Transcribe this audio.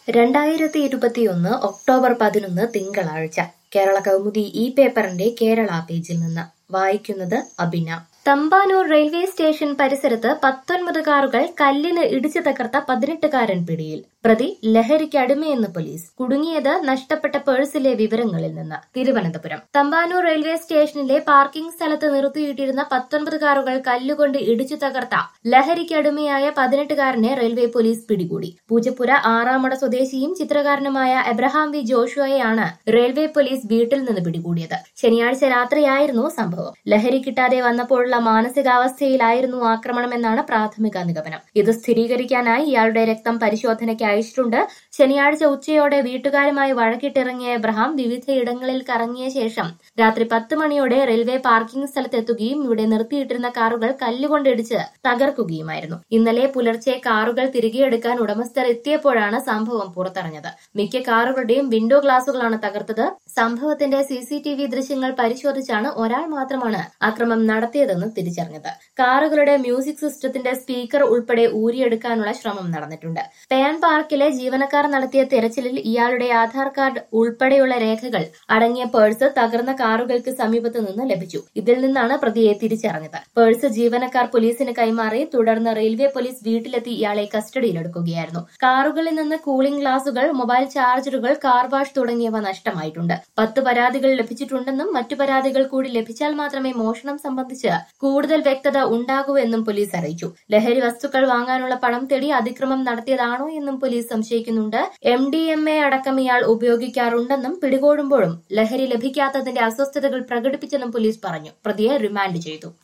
രണ്ടായിരത്തി ഇരുപത്തിയൊന്ന് ഒക്ടോബർ പതിനൊന്ന് തിങ്കളാഴ്ച കേരള കൗമുദി ഈ പേപ്പറിന്റെ കേരള പേജിൽ നിന്ന് വായിക്കുന്നത് അബിന തമ്പാനൂർ റെയിൽവേ സ്റ്റേഷൻ പരിസരത്ത് പത്തൊൻപത് കാറുകൾ കല്ലിന് ഇടിച്ചു തകർത്ത പതിനെട്ടുകാരൻ പിടിയിൽ പ്രതി ലഹരിക്ക് അടിമയെന്ന് പോലീസ് കുടുങ്ങിയത് നഷ്ടപ്പെട്ട പേഴ്സിലെ വിവരങ്ങളിൽ നിന്ന് തിരുവനന്തപുരം തമ്പാനൂർ റെയിൽവേ സ്റ്റേഷനിലെ പാർക്കിംഗ് സ്ഥലത്ത് നിർത്തിയിട്ടിരുന്ന പത്തൊൻപത് കാറുകൾ കല്ലുകൊണ്ട് ഇടിച്ചു തകർത്ത ലഹരിക്ക് അടിമയായ പതിനെട്ടുകാരനെ റെയിൽവേ പോലീസ് പിടികൂടി പൂജപ്പുര ആറാമട സ്വദേശിയും ചിത്രകാരനുമായ എബ്രഹാം വി ജോഷുവയെയാണ് റെയിൽവേ പോലീസ് വീട്ടിൽ നിന്ന് പിടികൂടിയത് ശനിയാഴ്ച രാത്രിയായിരുന്നു സംഭവം ലഹരി കിട്ടാതെ വന്നപ്പോഴുള്ള മാനസികാവസ്ഥയിലായിരുന്നു ആക്രമണമെന്നാണ് പ്രാഥമിക നിഗമനം ഇത് സ്ഥിരീകരിക്കാനായി ഇയാളുടെ രക്തം പരിശോധനയ്ക്ക് അയച്ചിട്ടുണ്ട് ശനിയാഴ്ച ഉച്ചയോടെ വീട്ടുകാരുമായി വഴക്കിട്ടിറങ്ങിയ എബ്രഹാം വിവിധയിടങ്ങളിൽ കറങ്ങിയ ശേഷം രാത്രി പത്ത് മണിയോടെ റെയിൽവേ പാർക്കിംഗ് സ്ഥലത്തെത്തുകയും ഇവിടെ നിർത്തിയിട്ടിരുന്ന കാറുകൾ കല്ലുകൊണ്ടിടിച്ച് തകർക്കുകയുമായിരുന്നു ഇന്നലെ പുലർച്ചെ കാറുകൾ തിരികെയെടുക്കാൻ ഉടമസ്ഥർ എത്തിയപ്പോഴാണ് സംഭവം പുറത്തറിഞ്ഞത് മിക്ക കാറുകളുടെയും വിൻഡോ ഗ്ലാസുകളാണ് തകർത്തത് സംഭവത്തിന്റെ സി സി ടി വി ദൃശ്യങ്ങൾ പരിശോധിച്ചാണ് ഒരാൾ മാത്രമാണ് അക്രമം നടത്തിയതെന്ന് തിരിച്ചറിഞ്ഞത് കാറുകളുടെ മ്യൂസിക് സിസ്റ്റത്തിന്റെ സ്പീക്കർ ഉൾപ്പെടെ ഊരിയെടുക്കാനുള്ള ശ്രമം നടന്നിട്ടുണ്ട് പേൻ പാർക്കിലെ ജീവനക്കാർ നടത്തിയ തെരച്ചിലിൽ ഇയാളുടെ ആധാർ കാർഡ് ഉൾപ്പെടെയുള്ള രേഖകൾ അടങ്ങിയ പേഴ്സ് തകർന്ന കാറുകൾക്ക് സമീപത്ത് നിന്ന് ലഭിച്ചു ഇതിൽ നിന്നാണ് പ്രതിയെ തിരിച്ചറിഞ്ഞത് പേഴ്സ് ജീവനക്കാർ പോലീസിന് കൈമാറി തുടർന്ന് റെയിൽവേ പോലീസ് വീട്ടിലെത്തി ഇയാളെ കസ്റ്റഡിയിലെടുക്കുകയായിരുന്നു കാറുകളിൽ നിന്ന് കൂളിംഗ് ഗ്ലാസുകൾ മൊബൈൽ ചാർജറുകൾ കാർ വാഷ് തുടങ്ങിയവ നഷ്ടമായിട്ടുണ്ട് പത്ത് പരാതികൾ ലഭിച്ചിട്ടുണ്ടെന്നും മറ്റു പരാതികൾ കൂടി ലഭിച്ചാൽ മാത്രമേ മോഷണം സംബന്ധിച്ച് കൂടുതൽ വ്യക്തത ഉണ്ടാകൂ എന്നും പോലീസ് അറിയിച്ചു ലഹരി വസ്തുക്കൾ വാങ്ങാനുള്ള പണം തേടി അതിക്രമം നടത്തിയതാണോ എന്നും പോലീസ് സംശയിക്കുന്നുണ്ട് എം ഡി എം എ അടക്കം ഇയാൾ ഉപയോഗിക്കാറുണ്ടെന്നും പിടികൂടുമ്പോഴും ലഹരി ലഭിക്കാത്തതിന്റെ അസ്വസ്ഥതകൾ പ്രകടിപ്പിച്ചെന്നും പോലീസ് പറഞ്ഞു പ്രതിയെ റിമാൻഡ് ചെയ്തു